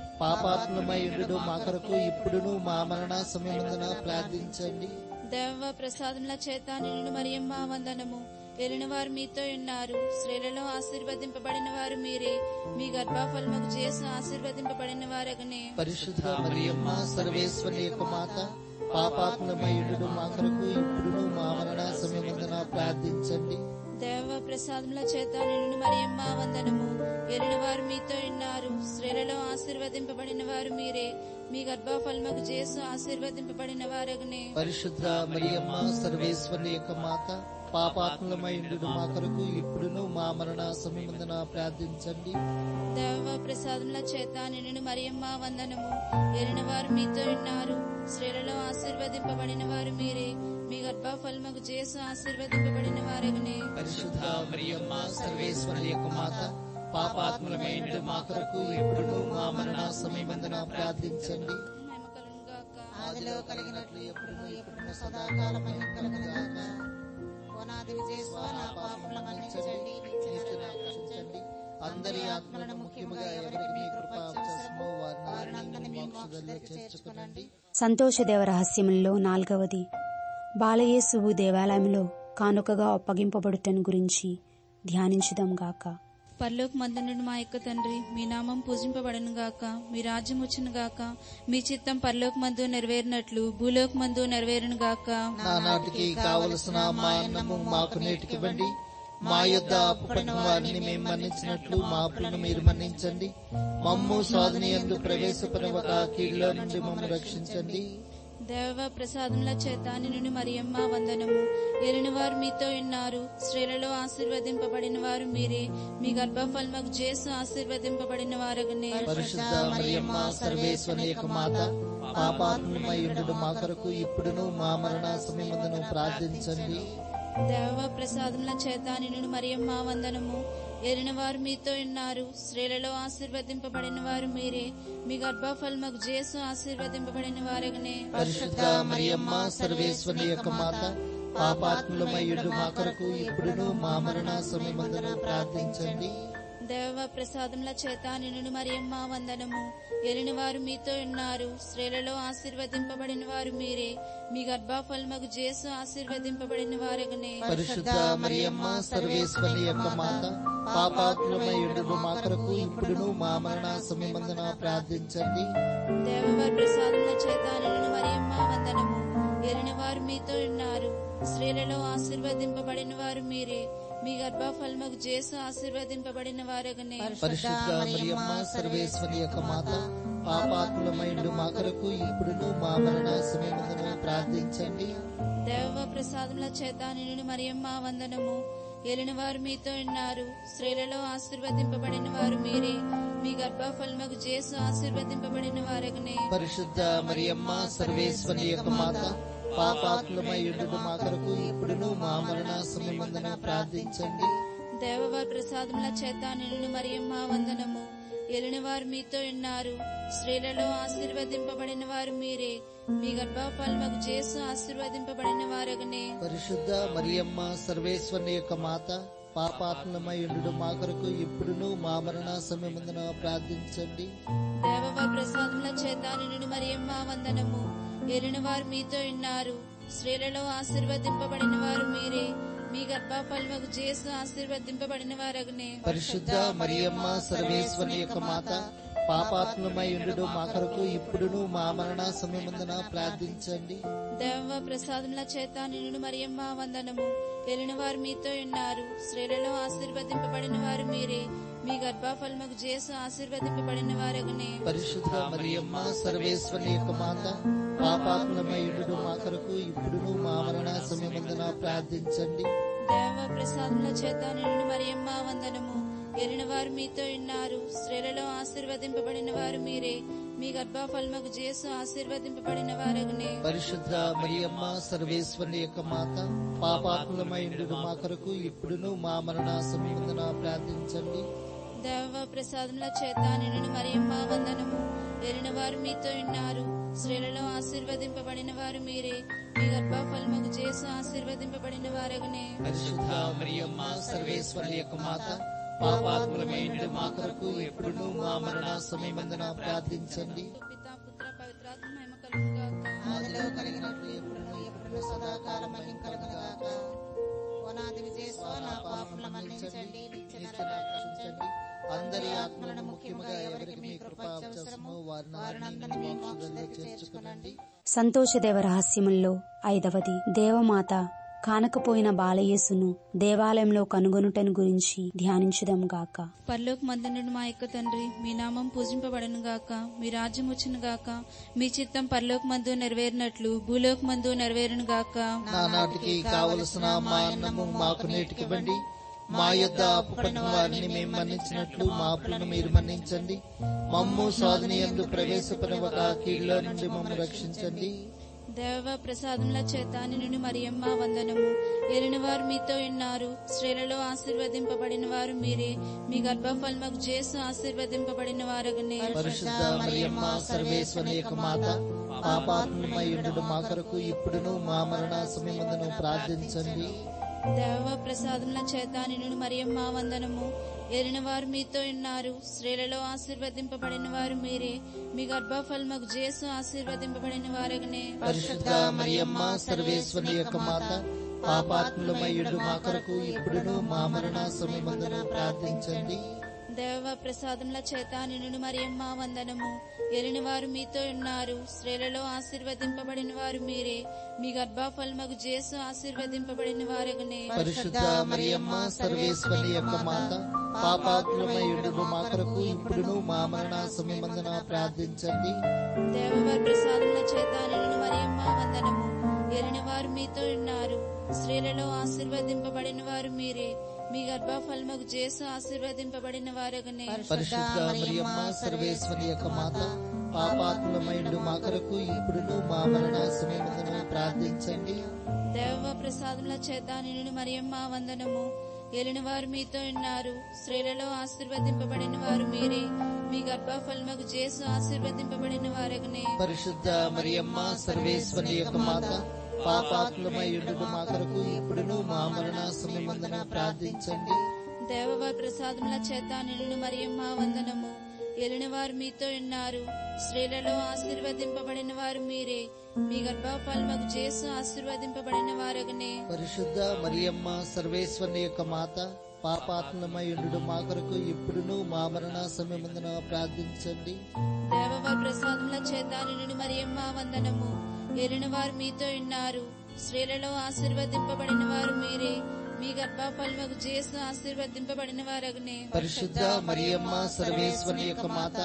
పాపాత్మయుడు మా కొరకు ఇప్పుడును మా మరణ సమయమందున ప్రార్థించండి దేవ ప్రసాదముల చేత నిన్ను మరియమ్మ వందనము ఏలిన వారు మీతో ఉన్నారు స్త్రీలలో ఆశీర్వదింపబడిన వారు మీరే మీ గర్భఫలముకు చేసు ఆశీర్వదింపబడిన వారగనే పరిశుద్ధ మరియమ్మ సర్వేశ్వరి యొక్క మాత పాపాత్మయుడు మా కొరకు ఇప్పుడును మా మరణ సమయమందున ప్రార్థించండి దేవ ప్రసాదముల చేత నిన్ను మరియమ్మ వందనము ఏలిన వారు మీతో ఉన్నారు స్త్రీలలో ఆశీర్వదింపబడిన వారు మీరే మీ గర్భఫలముకు చేసు ఆశీర్వదింపబడిన వారగనే పరిశుద్ధ మరియమ్మ సర్వేశ్వరి యొక్క మాత పాపాత్మలమైండు మా కొరకు ఇప్పుడును మా మరణ సమయమందున ప్రార్థించండి దేవ ప్రసాదముల చేత నిన్ను మరియమ్మ వందనము ఎరిన వారు మీతో ఉన్నారు స్త్రీలలో ఆశీర్వదింపబడిన వారు మీరే మీ గర్భఫలముకు చేసు ఆశీర్వదింపబడిన వారగునే పరిశుద్ధ మరియమ్మ సర్వేశ్వరి యొక్క మాత పాపాత్మలమైండు మా కొరకు ఇప్పుడును మా మరణ సమయమందున ప్రార్థించండి మహిమ కలుగును గాక ఆదిలో కలిగినట్లు ఎప్పుడును ఎప్పుడును సదాకాలం కలుగుగాక ఓనాది విజయస్వ నా పాపముల మన్నించండి నిత్య రక్షించండి అందరి ఆత్మలను ముఖ్యముగా ఎవరికి మీ కృప అవసరమో వారిని మీ మోక్షంలో చేర్చుకునండి సంతోషదేవ రహస్యముల్లో నాల్గవది బాలయేసువు దేవాలయంలో కానుకగా అప్పగింపబడుటను గురించి ధ్యానించుదాం గాక పరలోక మందునుడు మా యొక్క తండ్రి మీ నామం పూజింపబడను గాక మీ రాజ్యం వచ్చును గాక మీ చిత్తం పరలోక మందు నెరవేరినట్లు భూలోక మందు నెరవేరును గాక నానాటికి కావలసిన మా అన్నము మాకు నేటికివ్వండి మా యొద్ద అప్పుపడిన వారిని మేము మన్నించినట్లు మా అప్పులను మీరు మన్నించండి మమ్ము సాధన ఎందు ప్రవేశపరవక కీడులో నుండి మమ్ము రక్షించండి దేవ ప్రసాదముల చేత నిన్ను మరియమ్మ వందనము ఎరిని వారు మీతో ఉన్నారు స్త్రీలలో ఆశీర్వదింపబడిన వారు మీరే మీ గర్భఫలముకు జేసు ఆశీర్వదింపబడిన వారగనే పరిశుద్ధ మరియమ్మ సర్వేశ్వరి యొక్క మాత పాపాత్మయుడు మా కొరకు ఇప్పుడును మా మరణ సమయమందును ప్రార్థించండి దేవ ప్రసాదముల చేత నిన్ను మరియమ్మ వందనము ఎరిన వారు మీతో ఉన్నారు స్త్రీలలో ఆశీర్వదింపబడిన వారు మీరే మీ గర్భఫలముకు జేసు ఆశీర్వదింపబడిన వారగనే పరిశుద్ధ మరియమ్మ సర్వేశ్వరి యొక్క మాత పాపాత్ములమయ్యుడు మా కొరకు ఇప్పుడును మా మరణ సమయమందును ప్రార్థించండి దేవ ప్రసాదముల చేత నిన్ను మరియమ్మ వందనము ఎరిని వారు మీతో ఉన్నారు స్త్రీలలో ఆశీర్వదింపబడిన వారు మీరే మీ గర్భఫలముకు జేసు ఆశీర్వదింపబడిన వారగనే పరిశుద్ధ మరియమ్మ సర్వేశ్వరి యొక్క మాత పాపాత్ములమయ్యుడు మా కొరకు ఇప్పుడును మా మరణ సమయమందున ప్రార్థించండి దేవవారి ప్రసాదముల చేత నిన్ను మరియమ్మ వందనము ఎరిని వారు మీతో ఉన్నారు స్త్రీలలో ఆశీర్వదింపబడిన వారు మీరే మీ గర్భఫలముకు జేసు ఆశీర్వదింపబడిన వారగనే పరిశుద్ధ మరియమ్మ సర్వేశ్వరి యొక్క మాత పాపాత్ములమైండు మా కొరకు ఇప్పుడును మా మరణ సమయమందున ప్రార్థించండి దేవ ప్రసాదముల చేత నిన్ను మరియమ్మ వందనము ఎలిన వారు మీతో ఉన్నారు స్త్రీలలో ఆశీర్వదింపబడిన వారు మీరే మీ గర్భఫలముకు జేసు ఆశీర్వదింపబడిన వారగనే పరిశుద్ధ మరియమ్మ సర్వేశ్వరి యొక్క మాత పాపాత్ములమైండు మా కొరకు ఇప్పుడును మా మరణ సమయమందున ప్రార్థించండి దేవవారి ప్రసాదముల చేత నిన్ను మరియమ్మ వందనము ఎలిన వారు మీతో ఉన్నారు స్త్రీలలో ఆశీర్వదింపబడిన వారు మీరే మీ గర్భఫలముకు జేసు ఆశీర్వదింపబడిన వారగనే పరిశుద్ధ మరియమ్మ సర్వేశ్వరి యొక్క మాత పాపాత్మయుడు మా కొరకు ఇప్పుడును మా మరణ సమయమందున ప్రార్థించండి దేవవారి ప్రసాదముల చేత నిన్ను మరియమ్మ వందనము ఎరిన వారు మీతో ఉన్నారు స్త్రీలలో ఆశీర్వదింపబడిన వారు మీరే మీ గర్భఫలముకు జేసు ఆశీర్వదింపబడిన వారగనే పరిశుద్ధ మరియమ్మ సర్వేశ్వరి యొక్క మాత పాపాత్మయుడు మా కొరకు ఇప్పుడును మా మరణ సమయమందున ప్రార్థించండి దేవ ప్రసాదముల చేత నిన్ను మరియమ్మ వందనము ఎలిన వారు మీతో ఉన్నారు స్త్రీలలో ఆశీర్వదింపబడిన వారు మీరే మీ గర్భఫలముకు జేసు ఆశీర్వదింపబడిన వారగనే పరిశుద్ధ మరియమ్మ సర్వేశ్వరి యొక్క మాత పాపాత్మయుడు మా కొరకు ఇప్పుడును మా మరణ సమయమందున ప్రార్థించండి దేవ ప్రసాదముల చేత నిన్ను మరియమ్మ వందనము ఎరిన వారు మీతో ఉన్నారు స్త్రీలలో ఆశీర్వదింపబడిన వారు మీరే మీ గర్భఫలముకు జేసు ఆశీర్వదింపబడిన వారగనే పరిశుద్ధ మరియమ్మ సర్వేశ్వరి యొక్క మాత పాపాత్మయుడు మా కొరకు ఇప్పుడును మా మరణ సమయమందున ప్రార్థించండి దేవ ప్రసాదముల చేత నిన్ను మరియమ్మ వందనము ఎరిన వారు మీతో ఉన్నారు స్త్రీలలో ఆశీర్వదింపబడిన వారు మీరే మీ గర్భఫలముకు జేసు ఆశీర్వదింపబడిన వారగనే పరిశుద్ధ మరియమ్మ సర్వేశ్వరి యొక్క మాత పాపాత్మయుడు మా కొరకు ఇప్పుడును మా మరణ సమయమందున ప్రార్థించండి పితా పుత్ర పవిత్రాత్మ మహిమ కలుగుగాక ఆదిలో కలిగినట్లు ఎప్పుడును ఎప్పుడును సదాకాలం మహిమ కలుగుగాక ఓనాది విజయస్వ నా పాపముల మన్నించండి నిత్య రక్షించండి అందరి ఆత్మలను ముఖ్యముగా ఎవరికి మీ కృప అవసరమో వారిని మీ మోక్షంలో చేర్చుకునండి సంతోషదేవ రహస్యముల్లో ఐదవది దేవమాత కానకపోయిన బాలయేసును దేవాలయంలో కనుగొనుటను గురించి ధ్యానించుదాం గాక పరలోక మందునుడు మా యొక్క తండ్రి మీ నామం పూజింపబడను గాక మీ రాజ్యం వచ్చును గాక మీ చిత్తం పరలోక మందు నెరవేరినట్లు భూలోక మందు నెరవేరును గాక నానాటికి కావలసిన మా అన్నము మాకు నేటికివ్వండి మా యొద్ద అప్పుపడిన వారిని మేము మన్నించినట్లు మా అప్పులను మీరు మన్నించండి మమ్ము సాధన ఎందు ప్రవేశపడవక కీళ్ళ నుండి మమ్ము రక్షించండి దేవ ప్రసాదముల చేత నిన్ను మరియమ్మ వందనము ఎరిని వారు మీతో ఉన్నారు స్త్రీలలో ఆశీర్వదింపబడిన వారు మీరే మీ గర్భఫలముకు చేసు ఆశీర్వదింపబడిన వారగనే పరిశుద్ధ మరియమ్మ సర్వేశ్వరి యొక్క మాత పాపాత్మయుడు మా కొరకు ఇప్పుడును మా మరణ సమయమందును ప్రార్థించండి దేవ ప్రసాదముల చేత నిన్ను మరియమ్మ వందనము ఎరిన వారు మీతో ఉన్నారు స్త్రీలలో ఆశీర్వదింపబడిన వారు మీరే మీ గర్భఫలముకు చేసు ఆశీర్వదింపబడిన వారగనే పరిశుద్ధ మరియమ్మ సర్వేశ్వరి యొక్క మాత పాపాత్మయుడు మా కొరకు ఇప్పుడును మా మరణ సమయమందును ప్రార్థించండి దేవ ప్రసాదముల చేత నిన్ను మరియమ్మ వందనము ఎరిని వారు మీతో ఉన్నారు స్త్రీలలో ఆశీర్వదింపబడిన వారు మీరే మీ గర్భఫలముకు చేసు ఆశీర్వదింపబడిన వారగనే పరిశుద్ధ మరియమ్మ సర్వేశ్వరి యొక్క మాత పాపాత్మయుడు మా కొరకు ఇప్పుడును మా మరణ సమయమందున ప్రార్థించండి దేవవారి ప్రసాదముల చేత నిన్ను మరియమ్మ వందనము ఎరిని వారు మీతో ఉన్నారు స్త్రీలలో ఆశీర్వదింపబడిన వారు మీరే మీ గర్భఫలముకు చేసు ఆశీర్వదింపబడిన వారగనే పరిశుద్ధ మరియమ్మ సర్వేశ్వరి యొక్క మాత పాపాత్మయుడు మా కొరకు ఇప్పుడును మా మరణ సమయమందున ప్రార్థించండి దేవ ప్రసాదముల చేత నిన్ను మరియమ్మ వందనము ఎలిన వారు మీతో ఉన్నారు స్త్రీలలో ఆశీర్వదింపబడిన వారు మీరే మీ గర్భఫలముకు చేసు ఆశీర్వదింపబడిన వారగనే పరిశుద్ధ మరియమ్మ సర్వేశ్వరి యొక్క మాత పాపాత్మయుడు మా కొరకు ఇప్పుడును మా మరణ సమయమందున ప్రార్థించండి దేవవారి ప్రసాదముల చేత నిన్ను మరియమ్మ వందనము ఎలిన వారు మీతో ఉన్నారు స్త్రీలలో ఆశీర్వదింపబడిన వారు మీరే మీ గర్భఫలముకు చేసు ఆశీర్వదింపబడిన వారగనే పరిశుద్ధ మరియమ్మ సర్వేశ్వరి యొక్క మాత పాపాత్మయుడు మా కొరకు ఇప్పుడును మా మరణ సమయమందున ప్రార్థించండి దేవవారి ప్రసాదముల చేత నిన్ను మరియమ్మ వందనము ఎలిన వారు మీతో ఉన్నారు స్త్రీలలో ఆశీర్వదింపబడిన వారు మీరే మీ గర్భఫలముకు చేసు ఆశీర్వదింపబడిన వారగనే పరిశుద్ధ మరియమ్మ సర్వేశ్వరి యొక్క మాత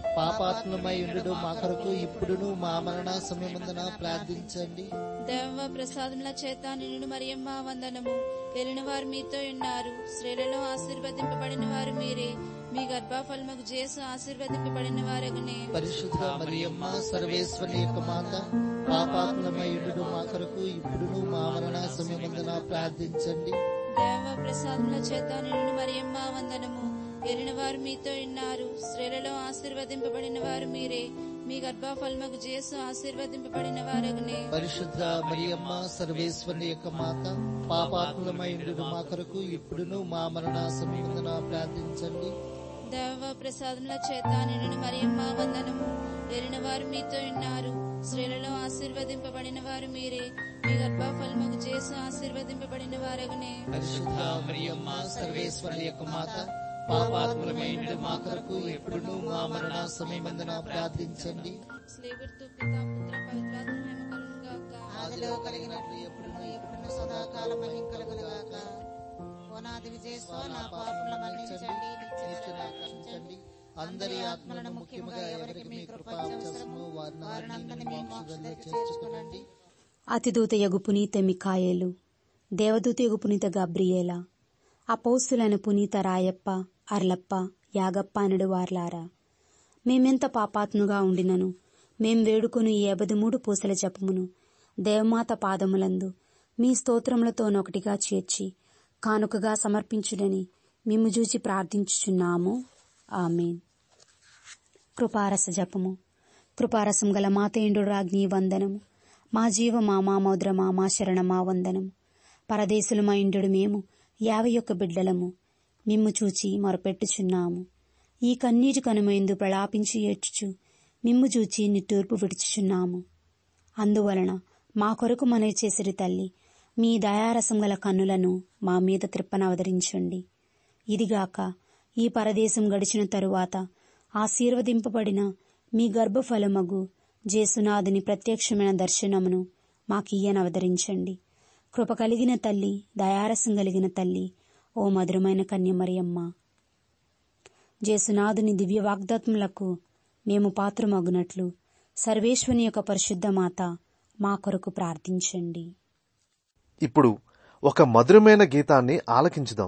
పాపాత్మయుడు మా కొరకు ఇప్పుడును మా మరణ సమయమందున ప్రార్థించండి దేవ ప్రసాదముల చేత నిన్ను మరియమ్మ వందనము ఎలిన వారు మీతో ఉన్నారు స్త్రీలలో ఆశీర్వదింపబడిన వారు మీరే మీ గర్భఫలముకు చేసు ఆశీర్వదింపబడిన వారగనే పరిశుద్ధ మరియమ్మ సర్వేశ్వరి యొక్క మాత పాపాత్మయుడు మా కొరకు ఇప్పుడును మా మరణ సమయమందున ప్రార్థించండి దేవ ప్రసాదముల చేత నిన్ను మరియమ్మ వందనము ఎలిన వారు మీతో ఉన్నారు స్త్రీలలో ఆశీర్వదింపబడిన వారు మీరే మీ గర్భఫలముకు చేసు ఆశీర్వదింపబడిన వారగనే పరిశుద్ధ మరియమ్మ సర్వేశ్వరి యొక్క మాత పాపాత్మయుడు మా కొరకు ఇప్పుడును మా మరణ సమయమందున ప్రార్థించండి దేవ ప్రసాదముల చేత నిన్ను మరియమ్మ వందనము ఎరిన వారు మీతో ఉన్నారు స్త్రీలలో ఆశీర్వదింపబడిన వారు మీరే మీ గర్భఫలముకు చేసు ఆశీర్వదింపబడిన వారగనే పరిశుద్ధ మరియమ్మ సర్వేశ్వరి యొక్క మాత పాపాత్మయుడు మా కొరకు ఇప్పుడును మా మరణ సమయమందున ప్రార్థించండి స్లేబర్తు పితా పుత్ర పవిత్రాత్మ మహిమ కలుగును గాక ఆదిలో కలిగినట్లు ఎప్పుడును ఎప్పుడును సదాకాలం మహిమ కలుగునుగాక ఓనాది విజయస్వ నా పాపముల మన్నించండి నిత్యుని ఆకర్షించండి అందరి ఆత్మలను ముఖ్యముగా ఎవరికి మీ కృప అవసరమో వారిని మీ మోక్షంలో చేర్చుకునండి అతిదూతయగు పునీత మికాయేలు దేవదూతయగు పునీత గబ్రియేల అపౌస్తులైన పునీత రాయప్ప అర్లప్ప యాగప్ప అనడు వార్లారా మేమెంత పాపాత్ముగా ఉండినను మేం వేడుకొను ఈ మూడు పూసల జపమును దేవమాత పాదములందు మీ స్తోత్రములతోనొకటిగా చేర్చి కానుకగా సమర్పించుడని మిమ్ము చూచి ప్రార్థించుచున్నాము ఆమెన్ కృపారస జపము కృపారసం గల మాతేండు రాజ్ఞి వందనము మా జీవ మా మా మౌద్రమా మా శరణమా వందనము పరదేశులు మా ఇండు మేము యాభై ఒక్క బిడ్డలము మిమ్ము చూచి మొరపెట్టుచున్నాము ఈ కన్నీటి కనుమైందు ప్రలాపించి ఏడ్చుచు మిమ్ము చూచి నిట్టూర్పు విడుచుచున్నాము అందువలన మా కొరకు మనవి చేసిరి తల్లి మీ దయారసం గల కన్నులను మా మీద త్రిప్పనవతరించండి ఇదిగాక ఈ పరదేశం గడిచిన తరువాత ఆశీర్వదింపబడిన మీ గర్భఫలమగు జేసునాథుని ప్రత్యక్షమైన దర్శనమును మాకియ్యనవతరించండి కృప కలిగిన తల్లి దయారసం కలిగిన తల్లి ఓ మధురమైన కన్యమరియమ్మ జేసునాథుని దివ్య వాగ్దాత్ములకు మేము పాత్రమగునట్లు సర్వేశ్వని యొక్క పరిశుద్ధ మాత మా కొరకు ప్రార్థించండి ఇప్పుడు ఒక మధురమైన గీతాన్ని ఆలకించుదాం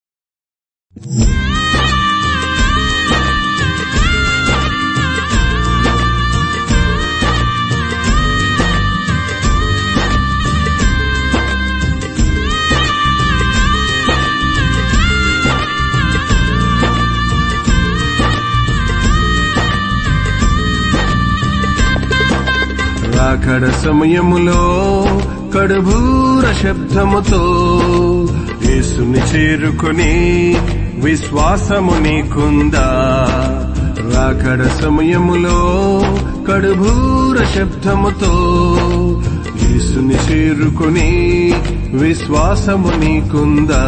రాకడ సమయములో కడుభూర శబ్దముతో యేసుని చేరుకొని విశ్వాసము నీకుందా రాకడ సమయములో కడుభూర శబ్దముతో యేసుని చేరుకొని విశ్వాసము నీకుందా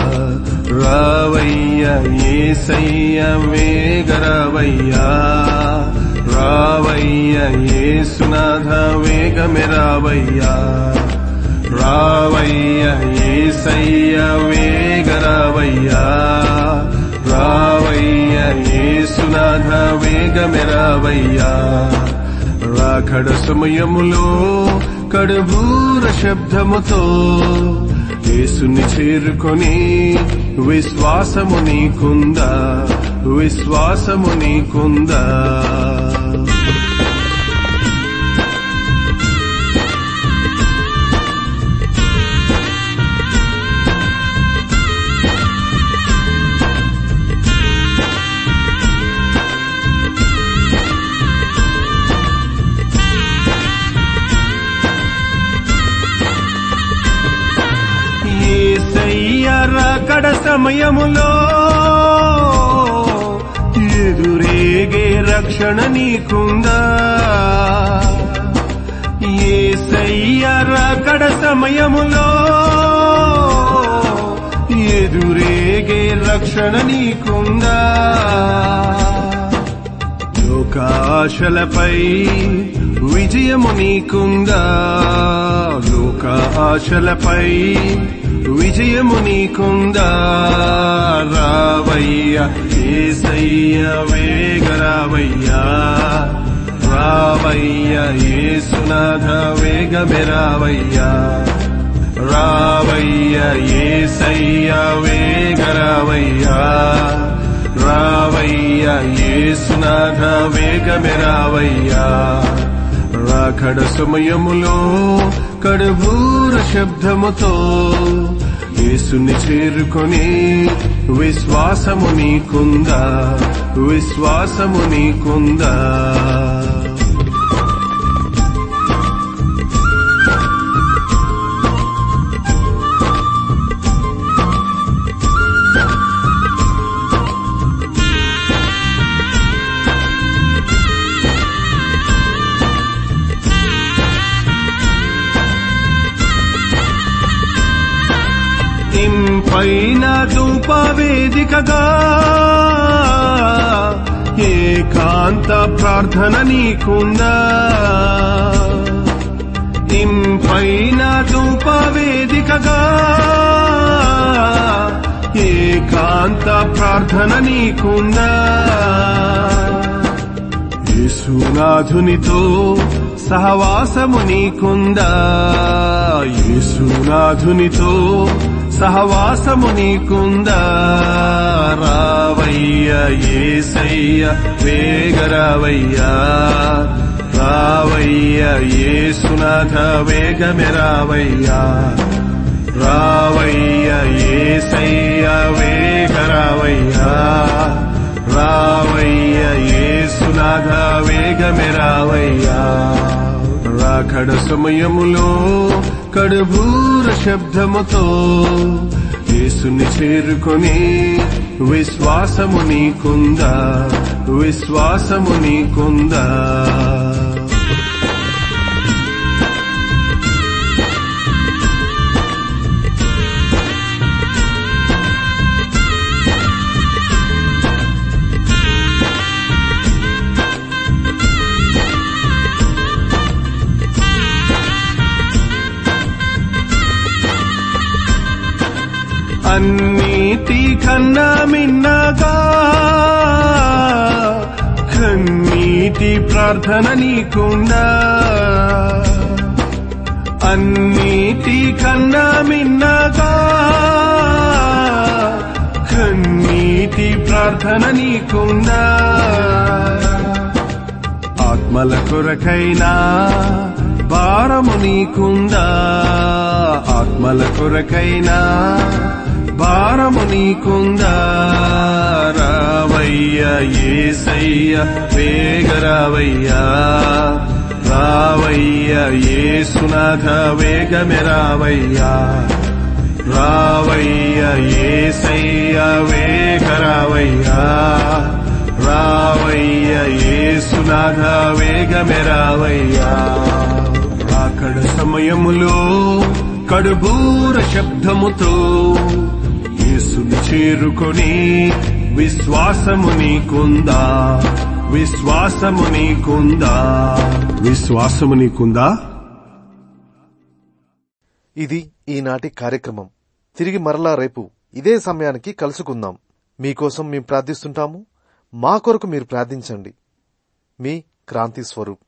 రావయ్య ఏసయ్య వేగరావయ్యా రావయ్య ఏసునాథ వేగమే రావయ్యా రావయ్య ఏసయ్య వేగరావయ్యా రావయ్య ఏసునాథ వేగమే రావయ్యా రాకడ సమయములో కడుభూర శబ్దముతో యేసుని చేరుకొని విశ్వాసము నీకుందా విశ్వాసము నీకుందా రాకడ సమయములో ఎదురేగే రక్షణ నీకుందా ఏ రాకడ సమయములో ఎదురేగే రక్షణ నీకుందా లోకాశలపై విజయము నీకుందా లోక ఆశలపై విజయము నీకుందా రావయ్య ఏసయ్య వేగరావయ్యా రావయ్య ఏసునాథ వేగమే రావయ్యా రావయ్య ఏసయ్య వేగరావయ్యా రావయ్య ఏసునాథ వేగమే రావయ్యా రాకడ సమయములో కడుభూర శబ్దముతో యేసుని చేరుకొని విశ్వాసము నీకుందా విశ్వాసము నీకుందా ఇంపైన ధూప వేదికగా ఏకాంత ప్రార్థన నీకుందా ఇంపైన ధూప వేదికగా ఏకాంత ప్రార్థన నీకుందా యేసునాథునితో సహవాసము నీకుందా యేసునాథునితో సహవాసము నీకుందా రావయ్య ఏసయ్య వేగరావయ్యా రావయ్య ఏసునాథ వేగమే రావయ్యా రావయ్య ఏసయ్య వేగరావయ్యా రావయ్య ఏసునాథ వేగమే రావయ్యా రాకడ సమయములో కడుభూర శబ్దముతో యేసుని చేరుకొని విశ్వాసము నీకుందా విశ్వాసము నీకుందా అన్నిటి కన్నా మిన్నగా కన్నీటి ప్రార్థన నీకుందా అన్నిటి కన్నా మిన్నగా కన్నీటి ప్రార్థన నీకుందా ఆత్మల కొరకైనా భారము నీకుందా ఆత్మల కొరకైనా భారము నీకుందా రావయ్య ఏసయ్య వేగరావయ్యా రావయ్య ఏసునాథ వేగమే రావయ్యా రావయ్య ఏసయ్య వేగరావయ్యా రావయ్య ఏసునాథ వేగమే రావయ్యా అక్కడ సమయములో కడుబూర శబ్దముతో యేసుని చేరుకొని విశ్వాసము నీకుందా విశ్వాసము నీకుందా విశ్వాసము నీకుందా ఇది ఈనాటి కార్యక్రమం తిరిగి మరలా రేపు ఇదే సమయానికి కలుసుకుందాం మీకోసం మేము ప్రార్థిస్తుంటాము మా కొరకు మీరు ప్రార్థించండి మీ క్రాంతి స్వరూప్